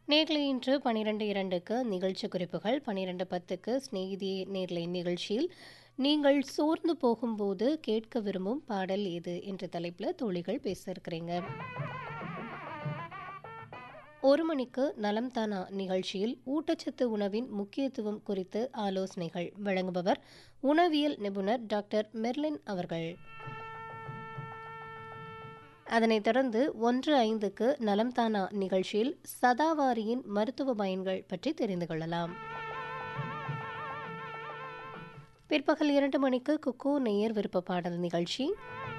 நேர்லை இன்று பனிரெண்டு இரண்டுக்கு நிகழ்ச்சி குறிப்புகள் பனிரெண்டு பத்துக்கு ஸ்நேகிதி நேர்லை நிகழ்ச்சியில் நீங்கள் சோர்ந்து போகும்போது கேட்க விரும்பும் பாடல் எது என்ற தலைப்பில் தோழிகள் பேச இருக்கிறீங்க ஒரு மணிக்கு நலம் தானா நிகழ்ச்சியில் ஊட்டச்சத்து உணவின் முக்கியத்துவம் குறித்து ஆலோசனைகள் வழங்குபவர் உணவியல் நிபுணர் டாக்டர் மெர்லின் அவர்கள் அதனைத் தொடர்ந்து ஒன்று ஐந்துக்கு நலம் தானா நிகழ்ச்சியில் சதாவாரியின் மருத்துவ பயன்கள் பற்றி தெரிந்து கொள்ளலாம் பிற்பகல் இரண்டு மணிக்கு குக்கு நெய்யர் விருப்ப பாடல் நிகழ்ச்சி